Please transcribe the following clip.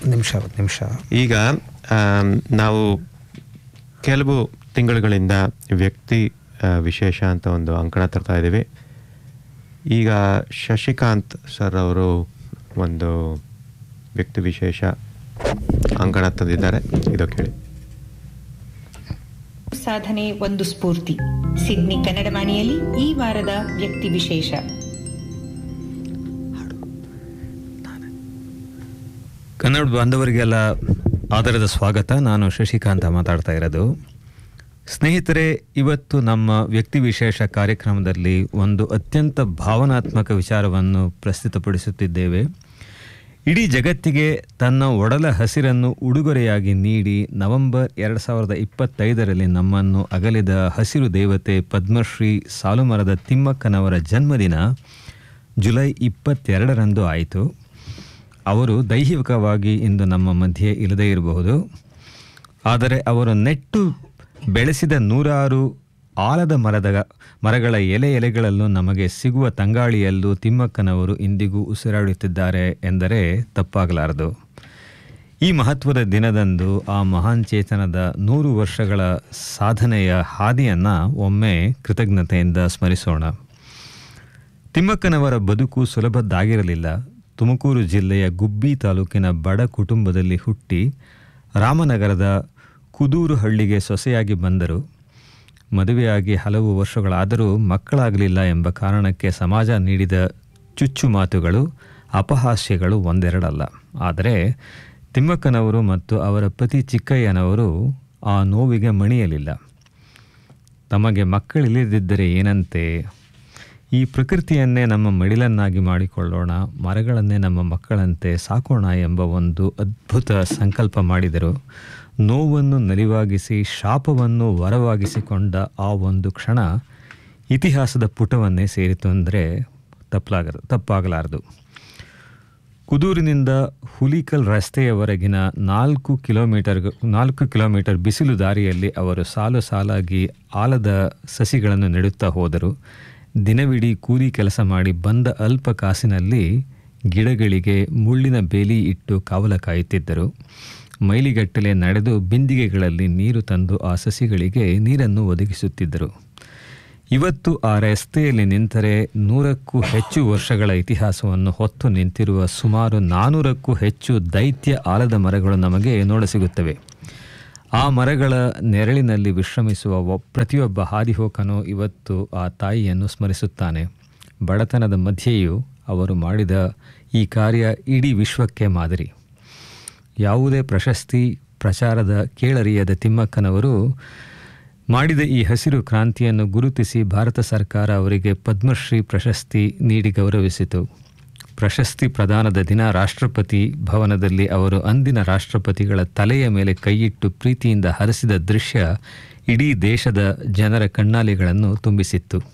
ಒಂದು ನಿಮಿಷ ಒಂದು ನಿಮಿಷ ಈಗ ಆಮ್, ನಾವು ಕೆಲವು ತಿಂಗಳುಗಳಿಂದ ವ್ಯಕ್ತಿ ಆ, ವಿಶೇಷ ಅಂತ ಒಂದು ಅಂಕಣ ತರ್ತಾ ಇದ್ದೀವಿ ಈಗ ಶಶಿಕಾಂತ್ ಸರ್ ಅವರು ಒಂದು ವ್ಯಕ್ತಿ ವಿಶೇಷ ಅಂಕಣ ತಂದಿದ್ದಾರೆ ಇದು ಕೇಳಿ ಸಾಧನೆ ಒಂದು ಸ್ಫೂರ್ತಿ ಸಿಡ್ನಿ ಕನ್ನಡ ವಾಣಿಯಲ್ಲಿ ಈ ವಾರದ ವ್ಯಕ್ತಿ ವಿಶೇಷ ಕನ್ನಡ ಬಾಂಧವರಿಗೆಲ್ಲ ಆಧಾರದ ಸ್ವಾಗತ ನಾನು ಶಶಿಕಾಂತ ಮಾತಾಡ್ತಾ ಇರೋದು ಸ್ನೇಹಿತರೆ ಇವತ್ತು ನಮ್ಮ ವ್ಯಕ್ತಿ ವಿಶೇಷ ಕಾರ್ಯಕ್ರಮದಲ್ಲಿ ಒಂದು ಅತ್ಯಂತ ಭಾವನಾತ್ಮಕ ವಿಚಾರವನ್ನು ಪ್ರಸ್ತುತಪಡಿಸುತ್ತಿದ್ದೇವೆ ಇಡೀ ಜಗತ್ತಿಗೆ ತನ್ನ ಒಡಲ ಹಸಿರನ್ನು ಉಡುಗೊರೆಯಾಗಿ ನೀಡಿ ನವೆಂಬರ್ ಎರಡು ಸಾವಿರದ ಇಪ್ಪತ್ತೈದರಲ್ಲಿ ನಮ್ಮನ್ನು ಅಗಲಿದ ಹಸಿರು ದೇವತೆ ಪದ್ಮಶ್ರೀ ಸಾಲುಮರದ ತಿಮ್ಮಕ್ಕನವರ ಜನ್ಮದಿನ ಜುಲೈ ಇಪ್ಪತ್ತೆರಡರಂದು ಆಯಿತು ಅವರು ದೈಹಿಕವಾಗಿ ಇಂದು ನಮ್ಮ ಮಧ್ಯೆ ಇಲ್ಲದೇ ಇರಬಹುದು ಆದರೆ ಅವರು ನೆಟ್ಟು ಬೆಳೆಸಿದ ನೂರಾರು ಆಲದ ಮರದ ಮರಗಳ ಎಲೆ ಎಲೆಗಳಲ್ಲೂ ನಮಗೆ ಸಿಗುವ ತಂಗಾಳಿಯಲ್ಲೂ ತಿಮ್ಮಕ್ಕನವರು ಇಂದಿಗೂ ಉಸಿರಾಡುತ್ತಿದ್ದಾರೆ ಎಂದರೆ ತಪ್ಪಾಗಲಾರದು ಈ ಮಹತ್ವದ ದಿನದಂದು ಆ ಮಹಾನ್ ಚೇತನದ ನೂರು ವರ್ಷಗಳ ಸಾಧನೆಯ ಹಾದಿಯನ್ನು ಒಮ್ಮೆ ಕೃತಜ್ಞತೆಯಿಂದ ಸ್ಮರಿಸೋಣ ತಿಮ್ಮಕ್ಕನವರ ಬದುಕು ಸುಲಭದ್ದಾಗಿರಲಿಲ್ಲ ತುಮಕೂರು ಜಿಲ್ಲೆಯ ಗುಬ್ಬಿ ತಾಲೂಕಿನ ಬಡ ಕುಟುಂಬದಲ್ಲಿ ಹುಟ್ಟಿ ರಾಮನಗರದ ಕುದೂರು ಹಳ್ಳಿಗೆ ಸೊಸೆಯಾಗಿ ಬಂದರು ಮದುವೆಯಾಗಿ ಹಲವು ವರ್ಷಗಳಾದರೂ ಮಕ್ಕಳಾಗಲಿಲ್ಲ ಎಂಬ ಕಾರಣಕ್ಕೆ ಸಮಾಜ ನೀಡಿದ ಚುಚ್ಚು ಮಾತುಗಳು ಅಪಹಾಸ್ಯಗಳು ಒಂದೆರಡಲ್ಲ ಆದರೆ ತಿಮ್ಮಕ್ಕನವರು ಮತ್ತು ಅವರ ಪತಿ ಚಿಕ್ಕಯ್ಯನವರು ಆ ನೋವಿಗೆ ಮಣಿಯಲಿಲ್ಲ ತಮಗೆ ಮಕ್ಕಳಿಲ್ಲದಿದ್ದರೆ ಏನಂತೆ ಈ ಪ್ರಕೃತಿಯನ್ನೇ ನಮ್ಮ ಮಡಿಲನ್ನಾಗಿ ಮಾಡಿಕೊಳ್ಳೋಣ ಮರಗಳನ್ನೇ ನಮ್ಮ ಮಕ್ಕಳಂತೆ ಸಾಕೋಣ ಎಂಬ ಒಂದು ಅದ್ಭುತ ಸಂಕಲ್ಪ ಮಾಡಿದರು ನೋವನ್ನು ನಲಿವಾಗಿಸಿ ಶಾಪವನ್ನು ವರವಾಗಿಸಿಕೊಂಡ ಆ ಒಂದು ಕ್ಷಣ ಇತಿಹಾಸದ ಪುಟವನ್ನೇ ಸೇರಿತು ಅಂದರೆ ತಪ್ಪಲಾಗ ತಪ್ಪಾಗಲಾರದು ಕುದೂರಿನಿಂದ ಹುಲಿಕಲ್ ರಸ್ತೆಯವರೆಗಿನ ನಾಲ್ಕು ಕಿಲೋಮೀಟರ್ ನಾಲ್ಕು ಕಿಲೋಮೀಟರ್ ಬಿಸಿಲು ದಾರಿಯಲ್ಲಿ ಅವರು ಸಾಲು ಸಾಲಾಗಿ ಆಲದ ಸಸಿಗಳನ್ನು ನೆಡುತ್ತಾ ಹೋದರು ದಿನವಿಡೀ ಕೂಲಿ ಕೆಲಸ ಮಾಡಿ ಬಂದ ಅಲ್ಪ ಕಾಸಿನಲ್ಲಿ ಗಿಡಗಳಿಗೆ ಮುಳ್ಳಿನ ಬೇಲಿ ಇಟ್ಟು ಕಾವಲ ಕಾಯುತ್ತಿದ್ದರು ಮೈಲಿಗಟ್ಟಲೆ ನಡೆದು ಬಿಂದಿಗೆಗಳಲ್ಲಿ ನೀರು ತಂದು ಆ ಸಸಿಗಳಿಗೆ ನೀರನ್ನು ಒದಗಿಸುತ್ತಿದ್ದರು ಇವತ್ತು ಆ ರಸ್ತೆಯಲ್ಲಿ ನಿಂತರೆ ನೂರಕ್ಕೂ ಹೆಚ್ಚು ವರ್ಷಗಳ ಇತಿಹಾಸವನ್ನು ಹೊತ್ತು ನಿಂತಿರುವ ಸುಮಾರು ನಾನ್ನೂರಕ್ಕೂ ಹೆಚ್ಚು ದೈತ್ಯ ಆಲದ ಮರಗಳು ನಮಗೆ ನೋಡಸಿಗುತ್ತವೆ ಆ ಮರಗಳ ನೆರಳಿನಲ್ಲಿ ವಿಶ್ರಮಿಸುವ ಒ- ಪ್ರತಿಯೊಬ್ಬ ಹಾದಿಹೋಕನು ಇವತ್ತು ಆ ತಾಯಿಯನ್ನು ಸ್ಮರಿಸುತ್ತಾನೆ ಬಡತನದ ಮಧ್ಯೆಯೂ ಅವರು ಮಾಡಿದ ಈ ಕಾರ್ಯ ಇಡೀ ವಿಶ್ವಕ್ಕೆ ಮಾದರಿ ಯಾವುದೇ ಪ್ರಶಸ್ತಿ ಪ್ರಚಾರದ ಕೇಳರಿಯದ ತಿಮ್ಮಕ್ಕನವರು ಮಾಡಿದ ಈ ಹಸಿರು ಕ್ರಾಂತಿಯನ್ನು ಗುರುತಿಸಿ ಭಾರತ ಸರ್ಕಾರ ಅವರಿಗೆ ಪದ್ಮಶ್ರೀ ಪ್ರಶಸ್ತಿ ನೀಡಿ ಗೌರವಿಸಿತು ಪ್ರಶಸ್ತಿ ಪ್ರದಾನದ ದಿನ ರಾಷ್ಟ್ರಪತಿ ಭವನದಲ್ಲಿ ಅವರು ಅಂದಿನ ರಾಷ್ಟ್ರಪತಿಗಳ ತಲೆಯ ಮೇಲೆ ಕೈಯಿಟ್ಟು ಪ್ರೀತಿಯಿಂದ ಹರಿಸಿದ ದೃಶ್ಯ ಇಡೀ ದೇಶದ ಜನರ ಕಣ್ಣಾಲಿಗಳನ್ನು ತುಂಬಿಸಿತ್ತು